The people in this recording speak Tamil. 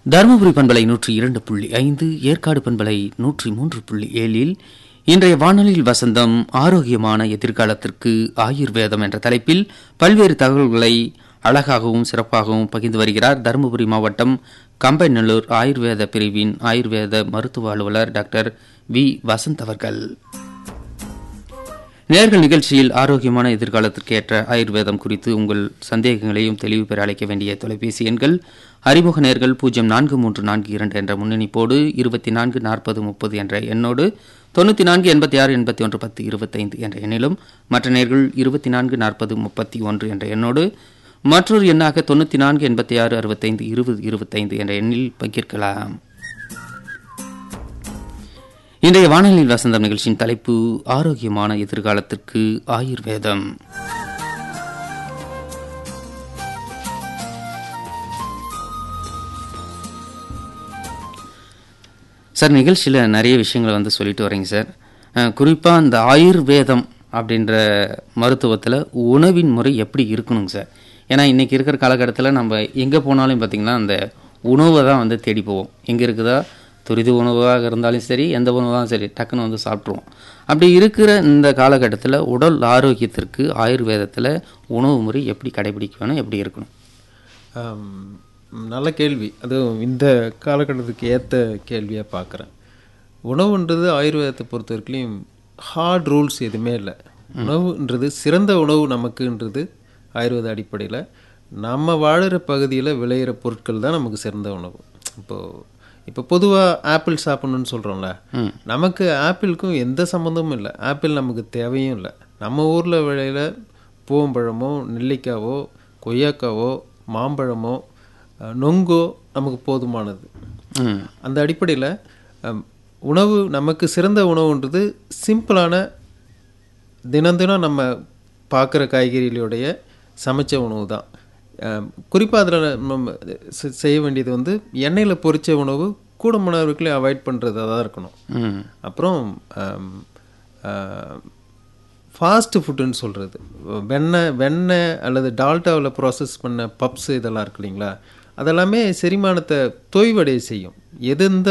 தருமபுரி பண்பலை நூற்றி இரண்டு புள்ளி ஐந்து ஏற்காடு பண்பலை நூற்றி மூன்று புள்ளி ஏழில் இன்றைய வானொலியில் வசந்தம் ஆரோக்கியமான எதிர்காலத்திற்கு ஆயுர்வேதம் என்ற தலைப்பில் பல்வேறு தகவல்களை அழகாகவும் சிறப்பாகவும் பகிர்ந்து வருகிறார் தருமபுரி மாவட்டம் கம்பைநல்லூர் ஆயுர்வேத பிரிவின் ஆயுர்வேத மருத்துவ அலுவலர் டாக்டர் வி வசந்த் அவர்கள் நேர்கள் நிகழ்ச்சியில் ஆரோக்கியமான எதிர்காலத்திற்கு ஏற்ற ஆயுர்வேதம் குறித்து உங்கள் சந்தேகங்களையும் தெளிவு பெற அழைக்க வேண்டிய தொலைபேசி எண்கள் அறிமுக நேர்கள் பூஜ்ஜியம் நான்கு மூன்று நான்கு இரண்டு என்ற முன்னணிப்போடு இருபத்தி நான்கு நாற்பது முப்பது என்ற எண்ணோடு தொண்ணூற்றி நான்கு எண்பத்தி ஆறு எண்பத்தி ஒன்று பத்து இருபத்தைந்து என்ற எண்ணிலும் மற்ற நேர்கள் இருபத்தி நான்கு நாற்பது முப்பத்தி ஒன்று என்ற எண்ணோடு மற்றொரு எண்ணாக தொண்ணூற்றி நான்கு எண்பத்தி ஆறு அறுபத்தைந்து இருபது இருபத்தைந்து என்ற எண்ணில் பங்கேற்கலாம் இன்றைய வானொலியில் வசந்தம் நிகழ்ச்சியின் தலைப்பு ஆரோக்கியமான எதிர்காலத்திற்கு ஆயுர்வேதம் சார் நிகழ்ச்சியில் நிறைய விஷயங்களை வந்து சொல்லிட்டு வரீங்க சார் குறிப்பாக அந்த ஆயுர்வேதம் அப்படின்ற மருத்துவத்தில் உணவின் முறை எப்படி இருக்கணுங்க சார் ஏன்னா இன்றைக்கி இருக்கிற காலகட்டத்தில் நம்ம எங்கே போனாலும் பார்த்திங்கன்னா அந்த உணவை தான் வந்து தேடி போவோம் எங்கே இருக்குதா துரித உணவாக இருந்தாலும் சரி எந்த உணவாக சரி டக்குன்னு வந்து சாப்பிட்ருவோம் அப்படி இருக்கிற இந்த காலகட்டத்தில் உடல் ஆரோக்கியத்திற்கு ஆயுர்வேதத்தில் உணவு முறை எப்படி கடைபிடிக்க வேணும் எப்படி இருக்கணும் ஆம், நல்ல கேள்வி அதுவும் இந்த காலகட்டத்துக்கு ஏற்ற கேள்வியாக பார்க்குறேன் உணவுன்றது ஆயுர்வேதத்தை பொறுத்த வரைக்கும் ஹார்ட் ரூல்ஸ் எதுவுமே இல்லை உணவுன்றது சிறந்த உணவு நமக்குன்றது ஆயுர்வேத அடிப்படையில் நம்ம வாழுற பகுதியில் விளையிற பொருட்கள் தான் நமக்கு சிறந்த உணவு இப்போது இப்போ பொதுவாக ஆப்பிள் சாப்பிடணும்னு சொல்கிறோம்ல நமக்கு ஆப்பிளுக்கும் எந்த சம்மந்தமும் இல்லை ஆப்பிள் நமக்கு தேவையும் இல்லை நம்ம ஊரில் விளையிற பூவம்பழமோ நெல்லிக்காவோ கொய்யாக்காவோ மாம்பழமோ அஹ், நொங்கோ நமக்கு போதுமானது ம் அந்த அடிப்படையில் உணவு நமக்கு சிறந்த உணவுன்றது சிம்பிளான தினம் தினம் நம்ம பார்க்குற காய்கறிகளுடைய சமைச்ச உணவு தான் குறிப்பாக அதில் நம்ம செ- செய்ய வேண்டியது வந்து எண்ணெயில் பொரிச்ச உணவு கூடமானவர்களே அவாய்ட் பண்ணுறதா தான் இருக்கணும் ம் அப்புறம் ஃபாஸ்ட் ஃபுட்டுன்னு சொல்கிறது வெண்ணெய் வெண்ணெய் அல்லது டால்டாவில் ப்ராசஸ் பண்ண பப்ஸ் இதெல்லாம் இருக்கு இல்லைங்களா அதெல்லாமே செரிமானத்தை தொய்வடைய செய்யும் எது எந்த